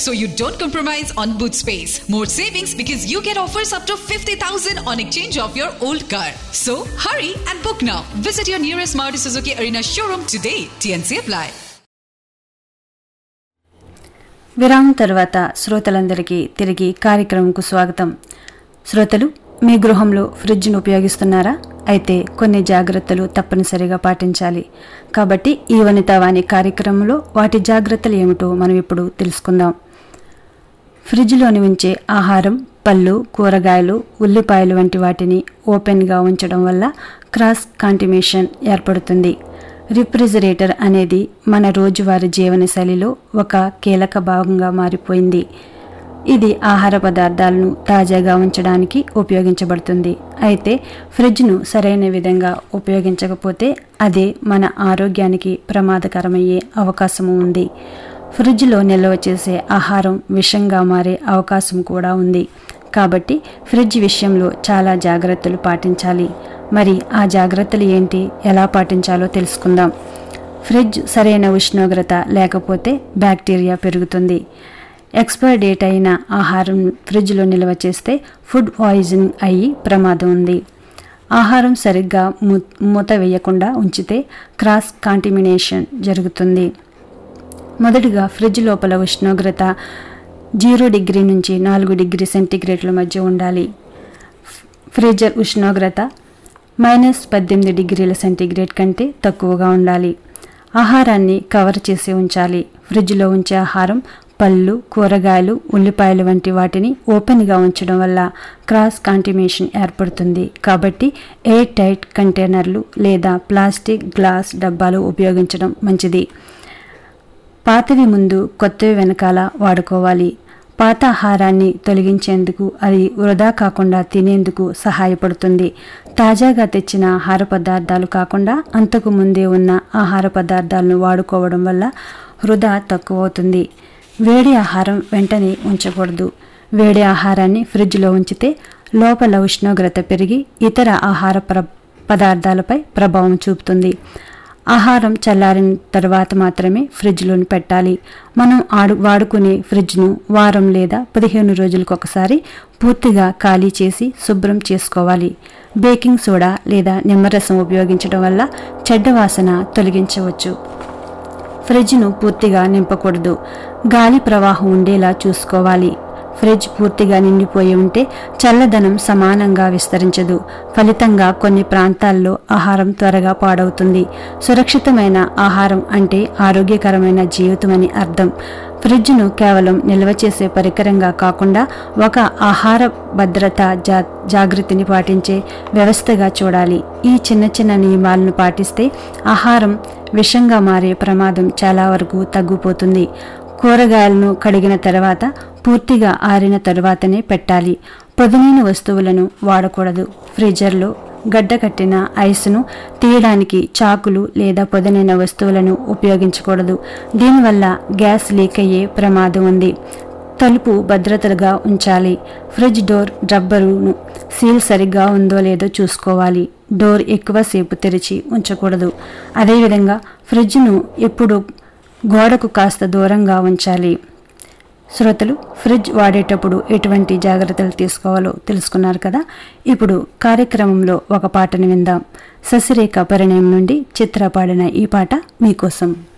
so you don't compromise on boot space. More savings because you get offers up to 50,000 on exchange of your old car. So hurry and book now. Visit your nearest Maruti Suzuki Arena showroom today. TNC apply. విరామం తర్వాత శ్రోతలందరికీ తిరిగి కార్యక్రమంకు స్వాగతం శ్రోతలు మీ గృహంలో ఫ్రిడ్జ్ను ఉపయోగిస్తున్నారా అయితే కొన్ని జాగ్రత్తలు తప్పనిసరిగా పాటించాలి కాబట్టి ఈ వనితావాణి కార్యక్రమంలో వాటి జాగ్రత్తలు ఏమిటో మనం ఇప్పుడు తెలుసుకుందాం ఫ్రిడ్జ్లోని ఉంచే ఆహారం పళ్ళు కూరగాయలు ఉల్లిపాయలు వంటి వాటిని ఓపెన్గా ఉంచడం వల్ల క్రాస్ కాంటిమేషన్ ఏర్పడుతుంది రిఫ్రిజిరేటర్ అనేది మన రోజువారీ జీవనశైలిలో ఒక కీలక భాగంగా మారిపోయింది ఇది ఆహార పదార్థాలను తాజాగా ఉంచడానికి ఉపయోగించబడుతుంది అయితే ఫ్రిడ్జ్ను సరైన విధంగా ఉపయోగించకపోతే అదే మన ఆరోగ్యానికి ప్రమాదకరమయ్యే అవకాశము ఉంది ఫ్రిడ్జ్లో నిల్వ చేసే ఆహారం విషంగా మారే అవకాశం కూడా ఉంది కాబట్టి ఫ్రిడ్జ్ విషయంలో చాలా జాగ్రత్తలు పాటించాలి మరి ఆ జాగ్రత్తలు ఏంటి ఎలా పాటించాలో తెలుసుకుందాం ఫ్రిడ్జ్ సరైన ఉష్ణోగ్రత లేకపోతే బ్యాక్టీరియా పెరుగుతుంది ఎక్స్పైర్ డేట్ అయిన ఆహారం ఫ్రిడ్జ్లో నిల్వ చేస్తే ఫుడ్ పాయిజన్ అయ్యి ప్రమాదం ఉంది ఆహారం సరిగ్గా మూత వేయకుండా ఉంచితే క్రాస్ కాంటిమినేషన్ జరుగుతుంది మొదటిగా ఫ్రిడ్జ్ లోపల ఉష్ణోగ్రత జీరో డిగ్రీ నుంచి నాలుగు డిగ్రీ సెంటీగ్రేడ్ల మధ్య ఉండాలి ఫ్రిడ్జర్ ఉష్ణోగ్రత మైనస్ పద్దెనిమిది డిగ్రీల సెంటీగ్రేడ్ కంటే తక్కువగా ఉండాలి ఆహారాన్ని కవర్ చేసి ఉంచాలి ఫ్రిడ్జ్లో ఉంచే ఆహారం పళ్ళు కూరగాయలు ఉల్లిపాయలు వంటి వాటిని ఓపెన్గా ఉంచడం వల్ల క్రాస్ కాంటిమేషన్ ఏర్పడుతుంది కాబట్టి ఎయిర్ టైట్ కంటైనర్లు లేదా ప్లాస్టిక్ గ్లాస్ డబ్బాలు ఉపయోగించడం మంచిది పాతవి ముందు కొత్తవి వెనకాల వాడుకోవాలి పాత ఆహారాన్ని తొలగించేందుకు అది వృధా కాకుండా తినేందుకు సహాయపడుతుంది తాజాగా తెచ్చిన ఆహార పదార్థాలు కాకుండా అంతకు ముందే ఉన్న ఆహార పదార్థాలను వాడుకోవడం వల్ల వృధా తక్కువ అవుతుంది వేడి ఆహారం వెంటనే ఉంచకూడదు వేడి ఆహారాన్ని ఫ్రిడ్జ్లో ఉంచితే లోపల ఉష్ణోగ్రత పెరిగి ఇతర ఆహార ప్ర పదార్థాలపై ప్రభావం చూపుతుంది ఆహారం చల్లారిన తర్వాత మాత్రమే ఫ్రిడ్జ్లోని పెట్టాలి మనం ఆడు వాడుకునే ఫ్రిడ్జ్ను వారం లేదా పదిహేను రోజులకు ఒకసారి పూర్తిగా ఖాళీ చేసి శుభ్రం చేసుకోవాలి బేకింగ్ సోడా లేదా నిమ్మరసం ఉపయోగించడం వల్ల చెడ్డ వాసన తొలగించవచ్చు ఫ్రిడ్జ్ను పూర్తిగా నింపకూడదు గాలి ప్రవాహం ఉండేలా చూసుకోవాలి ఫ్రిడ్జ్ పూర్తిగా నిండిపోయి ఉంటే చల్లదనం సమానంగా విస్తరించదు ఫలితంగా కొన్ని ప్రాంతాల్లో ఆహారం త్వరగా పాడవుతుంది సురక్షితమైన ఆహారం అంటే ఆరోగ్యకరమైన జీవితం అని అర్థం ఫ్రిడ్జ్ను కేవలం నిల్వ చేసే పరికరంగా కాకుండా ఒక ఆహార భద్రత జా జాగృతిని పాటించే వ్యవస్థగా చూడాలి ఈ చిన్న చిన్న నియమాలను పాటిస్తే ఆహారం విషంగా మారే ప్రమాదం చాలా వరకు తగ్గిపోతుంది కూరగాయలను కడిగిన తర్వాత పూర్తిగా ఆరిన తరువాతనే పెట్టాలి పొదునైన వస్తువులను వాడకూడదు ఫ్రీజర్లో గడ్డకట్టిన ఐస్ను తీయడానికి చాకులు లేదా పొదనైన వస్తువులను ఉపయోగించకూడదు దీనివల్ల గ్యాస్ లీక్ అయ్యే ప్రమాదం ఉంది తలుపు భద్రతగా ఉంచాలి ఫ్రిడ్జ్ డోర్ రబ్బరును సీల్ సరిగ్గా ఉందో లేదో చూసుకోవాలి డోర్ ఎక్కువసేపు తెరిచి ఉంచకూడదు అదేవిధంగా ఫ్రిడ్జ్ను ఎప్పుడు గోడకు కాస్త దూరంగా ఉంచాలి శ్రోతలు ఫ్రిడ్జ్ వాడేటప్పుడు ఎటువంటి జాగ్రత్తలు తీసుకోవాలో తెలుసుకున్నారు కదా ఇప్పుడు కార్యక్రమంలో ఒక పాటను విందాం ససిరేఖ పరిణయం నుండి చిత్ర పాడిన ఈ పాట మీకోసం